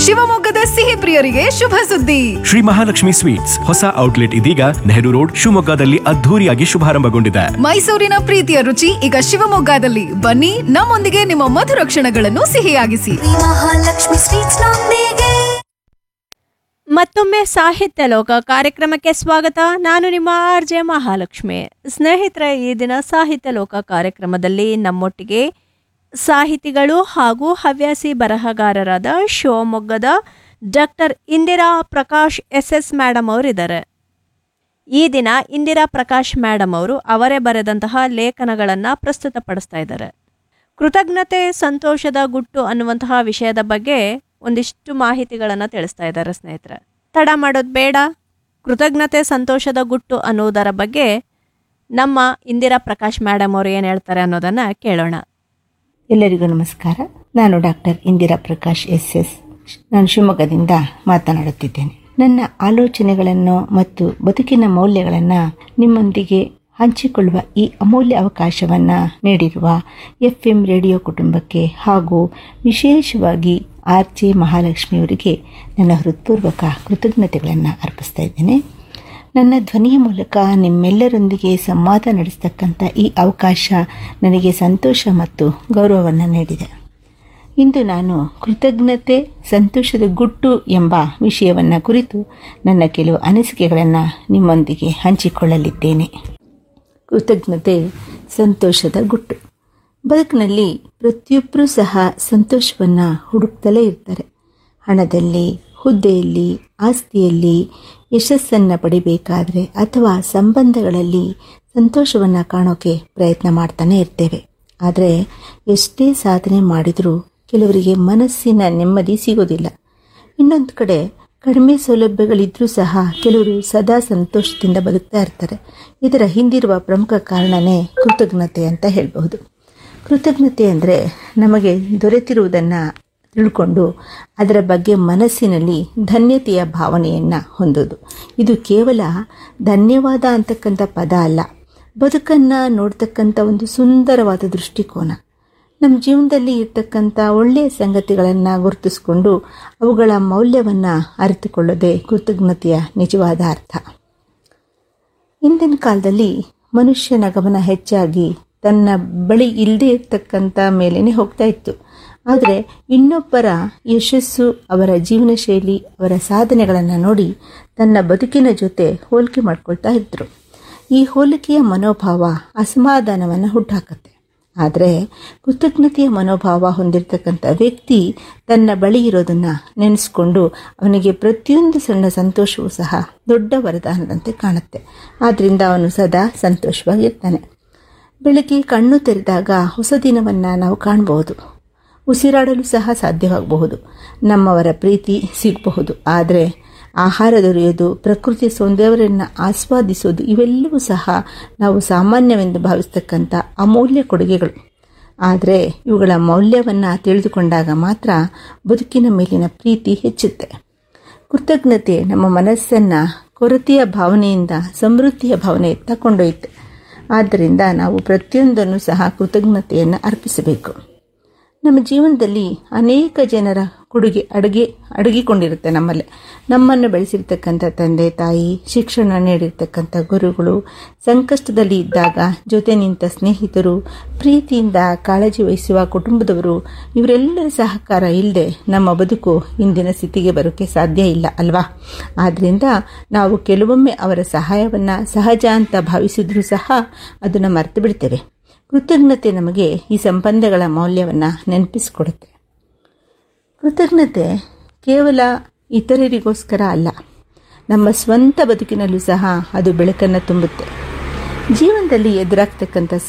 ಶಿವಮೊಗ್ಗದ ಸಿಹಿ ಪ್ರಿಯರಿಗೆ ಶುಭ ಸುದ್ದಿ ಶ್ರೀ ಮಹಾಲಕ್ಷ್ಮಿ ಸ್ವೀಟ್ಸ್ ಹೊಸ ಔಟ್ಲೆಟ್ ಇದೀಗ ನೆಹರು ರೋಡ್ ಶಿವಮೊಗ್ಗದಲ್ಲಿ ಅದ್ಧೂರಿಯಾಗಿ ಶುಭಾರಂಭಗೊಂಡಿದೆ ಮೈಸೂರಿನ ಪ್ರೀತಿಯ ರುಚಿ ಈಗ ಶಿವಮೊಗ್ಗದಲ್ಲಿ ಬನ್ನಿ ನಮ್ಮೊಂದಿಗೆ ನಿಮ್ಮ ಮಧುರ ಕ್ಷಣಗಳನ್ನು ಸಿಹಿಯಾಗಿಸಿ ಮಹಾಲಕ್ಷ್ಮಿ ಸ್ವೀಟ್ಸ್ ನೊಂದಿಗೆ ಮತ್ತೊಮ್ಮೆ ಸಾಹಿತ್ಯ ಲೋಕ ಕಾರ್ಯಕ್ರಮಕ್ಕೆ ಸ್ವಾಗತ ನಾನು ನಿಮ್ಮ ಆರ್ ಜೆ ಮಹಾಲಕ್ಷ್ಮಿ ಸ್ನೇಹಿತರೆ ಈ ದಿನ ಸಾಹಿತ್ಯ ಲೋಕ ಕಾರ್ಯಕ್ರಮದಲ್ಲಿ ನಮ್ಮೊಟ್ಟಿಗೆ ಸಾಹಿತಿಗಳು ಹಾಗೂ ಹವ್ಯಾಸಿ ಬರಹಗಾರರಾದ ಶಿವಮೊಗ್ಗದ doctor Indira Prakash S S madam ಅವರಿದ್ದಾರೆ ಈ ದಿನ ಇಂದಿರಾ ಪ್ರಕಾಶ್ ಮೇಡಮ್ ಅವರು ಅವರೇ ಬರೆದಂತಹ ಲೇಖನಗಳನ್ನು ಪ್ರಸ್ತುತಪಡಿಸ್ತಾ ಇದ್ದಾರೆ ಕೃತಜ್ಞತೆ ಸಂತೋಷದ ಗುಟ್ಟು ಅನ್ನುವಂತಹ ವಿಷಯದ ಬಗ್ಗೆ ಒಂದಿಷ್ಟು ಮಾಹಿತಿಗಳನ್ನು ತಿಳಿಸ್ತಾ ಇದ್ದಾರೆ ಸ್ನೇಹಿತರೆ ತಡ ಮಾಡೋದು ಬೇಡ ಕೃತಜ್ಞತೆ ಸಂತೋಷದ ಗುಟ್ಟು ಅನ್ನೋದರ ಬಗ್ಗೆ ನಮ್ಮ ಇಂದಿರಾ ಪ್ರಕಾಶ್ ಮೇಡಮ್ ಅವರು ಏನು ಹೇಳ್ತಾರೆ ಅನ್ನೋದನ್ನು ಕೇಳೋಣ ಎಲ್ಲರಿಗೂ ನಮಸ್ಕಾರ ನಾನು doctor Indira Prakash S S ನಾನು ಶಿವಮೊಗ್ಗದಿಂದ ಮಾತನಾಡುತ್ತಿದ್ದೇನೆ ನನ್ನ ಆಲೋಚನೆಗಳನ್ನು ಮತ್ತು ಬದುಕಿನ ಮೌಲ್ಯಗಳನ್ನು ನಿಮ್ಮೊಂದಿಗೆ ಹಂಚಿಕೊಳ್ಳುವ ಈ ಅಮೂಲ್ಯ ಅವಕಾಶವನ್ನು ನೀಡಿರುವ ಎಫ್ ಎಂ ರೇಡಿಯೋ ಕುಟುಂಬಕ್ಕೆ ಹಾಗೂ ವಿಶೇಷವಾಗಿ ಆರ್ ಜೆ ಮಹಾಲಕ್ಷ್ಮಿಯವರಿಗೆ ನನ್ನ ಹೃತ್ಪೂರ್ವಕ ಕೃತಜ್ಞತೆಗಳನ್ನು ಅರ್ಪಿಸ್ತಾ ಇದ್ದೇನೆ ನನ್ನ ಧ್ವನಿಯ ಮೂಲಕ ನಿಮ್ಮೆಲ್ಲರೊಂದಿಗೆ ಸಂವಾದ ನಡೆಸ್ತಕ್ಕಂಥ ಈ ಅವಕಾಶ ನನಗೆ ಸಂತೋಷ ಮತ್ತು ಗೌರವವನ್ನು ನೀಡಿದೆ ಇಂದು ನಾನು ಕೃತಜ್ಞತೆ ಸಂತೋಷದ ಗುಟ್ಟು ಎಂಬ ವಿಷಯವನ್ನು ಕುರಿತು ನನ್ನ ಕೆಲವು ಅನಿಸಿಕೆಗಳನ್ನು ನಿಮ್ಮೊಂದಿಗೆ ಹಂಚಿಕೊಳ್ಳಲಿದ್ದೇನೆ ಕೃತಜ್ಞತೆ ಸಂತೋಷದ ಗುಟ್ಟು ಬದುಕಿನಲ್ಲಿ ಪ್ರತಿಯೊಬ್ಬರೂ ಸಹ ಸಂತೋಷವನ್ನು ಹುಡುಕ್ತಲೇ ಇರ್ತಾರೆ ಹಣದಲ್ಲಿ ಹುದ್ದೆಯಲ್ಲಿ ಆಸ್ತಿಯಲ್ಲಿ ಯಶಸ್ಸನ್ನು ಪಡಿಬೇಕಾದ್ರೆ ಅಥವಾ ಸಂಬಂಧಗಳಲ್ಲಿ ಸಂತೋಷವನ್ನು ಕಾಣೋಕೆ ಪ್ರಯತ್ನ ಮಾಡ್ತಾನೆ ಇರ್ತೇವೆ ಆದರೆ ಎಷ್ಟೇ ಸಾಧನೆ ಮಾಡಿದರೂ ಕೆಲವರಿಗೆ ಮನಸ್ಸಿನ ನೆಮ್ಮದಿ ಸಿಗೋದಿಲ್ಲ ಇನ್ನೊಂದು ಕಡೆ ಕಡಿಮೆ ಸೌಲಭ್ಯಗಳಿದ್ರೂ ಸಹ ಕೆಲವರು ಸದಾ ಸಂತೋಷದಿಂದ ಬದುಕ್ತಾ ಇರ್ತಾರೆ ಇದರ ಹಿಂದಿರುವ ಪ್ರಮುಖ ಕಾರಣನೇ ಕೃತಜ್ಞತೆ ಅಂತ ಹೇಳಬಹುದು ಕೃತಜ್ಞತೆ ಅಂದರೆ ನಮಗೆ ದೊರೆತಿರುವುದನ್ನು ತಿಳ್ಕೊಂಡು ಅದರ ಬಗ್ಗೆ ಮನಸ್ಸಿನಲ್ಲಿ ಧನ್ಯತೆಯ ಭಾವನೆಯನ್ನು ಹೊಂದೋದು ಇದು ಕೇವಲ ಧನ್ಯವಾದ ಅಂತಕ್ಕಂಥ ಪದ ಅಲ್ಲ ಬದುಕನ್ನು ನೋಡ್ತಕ್ಕಂಥ ಒಂದು ಸುಂದರವಾದ ದೃಷ್ಟಿಕೋನ ನಮ್ಮ ಜೀವನದಲ್ಲಿ ಇರ್ತಕ್ಕಂಥ ಒಳ್ಳೆಯ ಸಂಗತಿಗಳನ್ನು ಗುರುತಿಸ್ಕೊಂಡು ಅವುಗಳ ಮೌಲ್ಯವನ್ನು ಅರಿತುಕೊಳ್ಳೋದೇ ಕೃತಜ್ಞತೆಯ ನಿಜವಾದ ಅರ್ಥ ಹಿಂದಿನ ಕಾಲದಲ್ಲಿ ಮನುಷ್ಯನ ಗಮನ ಹೆಚ್ಚಾಗಿ ತನ್ನ ಬಳಿ ಇಲ್ಲದೆ ಇರ್ತಕ್ಕಂಥ ಮೇಲೇ ಹೋಗ್ತಾ ಇತ್ತು ಆದರೆ ಇನ್ನೊಬ್ಬರ ಯಶಸ್ಸು ಅವರ ಜೀವನ ಶೈಲಿ ಅವರ ಸಾಧನೆಗಳನ್ನು ನೋಡಿ ತನ್ನ ಬದುಕಿನ ಜೊತೆ ಹೋಲಿಕೆ ಮಾಡ್ಕೊಳ್ತಾ ಇದ್ದರು ಈ ಹೋಲಿಕೆಯ ಮನೋಭಾವ ಅಸಮಾಧಾನವನ್ನು ಹುಟ್ಟಾಕತ್ತೆ ಆದರೆ ಕೃತಜ್ಞತೆಯ ಮನೋಭಾವ ಹೊಂದಿರತಕ್ಕಂಥ ವ್ಯಕ್ತಿ ತನ್ನ ಬಳಿ ಇರೋದನ್ನು ನೆನೆಸ್ಕೊಂಡು ಅವನಿಗೆ ಪ್ರತಿಯೊಂದು ಸಣ್ಣ ಸಂತೋಷವೂ ಸಹ ದೊಡ್ಡ ವರದಾನದಂತೆ ಕಾಣುತ್ತೆ ಆದ್ದರಿಂದ ಅವನು ಸದಾ ಸಂತೋಷವಾಗಿರ್ತಾನೆ ಬೆಳಗ್ಗೆ ಕಣ್ಣು ತೆರೆದಾಗ ಹೊಸ ದಿನವನ್ನು ನಾವು ಕಾಣಬಹುದು ಉಸಿರಾಡಲು ಸಹ ಸಾಧ್ಯವಾಗಬಹುದು ನಮ್ಮವರ ಪ್ರೀತಿ ಸಿಗಬಹುದು ಆದರೆ ಆಹಾರ ದೊರೆಯೋದು ಪ್ರಕೃತಿ ಸೌಂದರ್ಯವನ್ನು ಆಸ್ವಾದಿಸೋದು ಇವೆಲ್ಲವೂ ಸಹ ನಾವು ಸಾಮಾನ್ಯವೆಂದು ಭಾವಿಸ್ತಕ್ಕಂಥ ಅಮೂಲ್ಯ ಕೊಡುಗೆಗಳು ಆದರೆ ಇವುಗಳ ಮೌಲ್ಯವನ್ನು ತಿಳಿದುಕೊಂಡಾಗ ಮಾತ್ರ ಬದುಕಿನ ಮೇಲಿನ ಪ್ರೀತಿ ಹೆಚ್ಚುತ್ತೆ ಕೃತಜ್ಞತೆ ನಮ್ಮ ಮನಸ್ಸನ್ನು ಕೊರತೆಯ ಭಾವನೆಯಿಂದ ಸಮೃದ್ಧಿಯ ಭಾವನೆಯತ್ತ ಕೊಂಡೊಯ್ಯುತ್ತೆ ಆದ್ದರಿಂದ ನಾವು ಪ್ರತಿಯೊಂದನ್ನು ಸಹ ಕೃತಜ್ಞತೆಯನ್ನು ಅರ್ಪಿಸಬೇಕು ನಮ್ಮ ಜೀವನದಲ್ಲಿ ಅನೇಕ ಜನರ ಕೊಡುಗೆ ಅಡುಗೆ ಅಡಗಿಕೊಂಡಿರುತ್ತೆ ನಮ್ಮಲ್ಲಿ ನಮ್ಮನ್ನು ಬೆಳೆಸಿರ್ತಕ್ಕಂಥ ತಂದೆ ತಾಯಿ ಶಿಕ್ಷಣ ನೀಡಿರ್ತಕ್ಕಂಥ ಗುರುಗಳು ಸಂಕಷ್ಟದಲ್ಲಿ ಇದ್ದಾಗ ಜೊತೆ ನಿಂತ ಸ್ನೇಹಿತರು ಪ್ರೀತಿಯಿಂದ ಕಾಳಜಿ ವಹಿಸುವ ಕುಟುಂಬದವರು ಇವರೆಲ್ಲರ ಸಹಕಾರ ಇಲ್ಲದೆ ನಮ್ಮ ಬದುಕು ಇಂದಿನ ಸ್ಥಿತಿಗೆ ಬರೋಕ್ಕೆ ಸಾಧ್ಯ ಇಲ್ಲ ಅಲ್ವಾ ಆದ್ದರಿಂದ ನಾವು ಕೆಲವೊಮ್ಮೆ ಅವರ ಸಹಾಯವನ್ನು ಸಹಜ ಅಂತ ಭಾವಿಸಿದ್ರೂ ಸಹ ಅದನ್ನು ಮರೆತು ಬಿಡ್ತೇವೆ ಕೃತಜ್ಞತೆ ನಮಗೆ ಈ ಸಂಬಂಧಗಳ ಮೌಲ್ಯವನ್ನು ನೆನಪಿಸಿಕೊಡುತ್ತೆ ಕೃತಜ್ಞತೆ ಕೇವಲ ಇತರರಿಗೋಸ್ಕರ ಅಲ್ಲ ನಮ್ಮ ಸ್ವಂತ ಬದುಕಿನಲ್ಲೂ ಸಹ ಅದು ಬೆಳಕನ್ನು ತುಂಬುತ್ತೆ ಜೀವನದಲ್ಲಿ ಎದುರಾಗ್ತಕ್ಕಂಥ